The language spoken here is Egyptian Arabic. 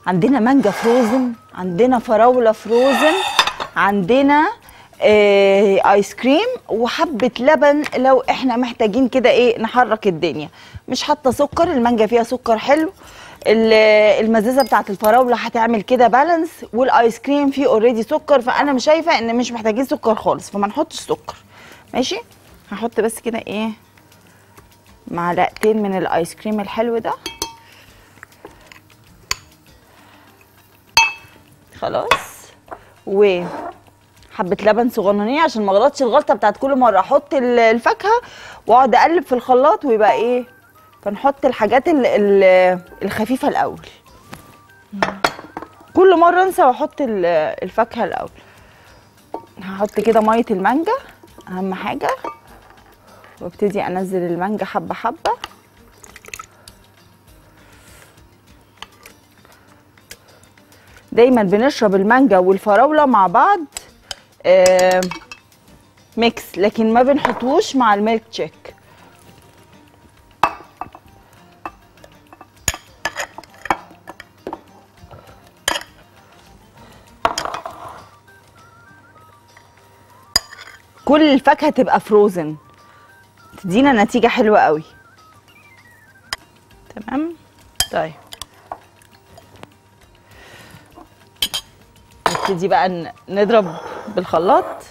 عندنا مانجا فروزن عندنا فراوله فروزن عندنا آه ايس كريم وحبه لبن لو احنا محتاجين كده ايه نحرك الدنيا مش حاطه سكر المانجا فيها سكر حلو ال- المزازه بتاعت الفراوله هتعمل كده بالانس والايس كريم فيه اوريدي سكر فانا مش شايفه ان مش محتاجين سكر خالص فما نحطش سكر ماشي هحط بس كده ايه معلقتين من الايس كريم الحلو ده خلاص و حبه لبن صغننين عشان ما اغلطش الغلطه بتاعت كل مره احط ال- الفاكهه واقعد اقلب في الخلاط ويبقى ايه فنحط الحاجات ال- ال- الخفيفه الاول كل مره انسى واحط ال- الفاكهه الاول هحط كده ميه المانجا اهم حاجه وابتدي انزل المانجا حبه حبه دايما بنشرب المانجا والفراوله مع بعض آه ميكس لكن ما بنحطوش مع الميلك تشيك كل الفاكهه تبقى فروزن تدينا نتيجه حلوه قوي تمام طيب نبتدي بقى ن- نضرب بالخلاط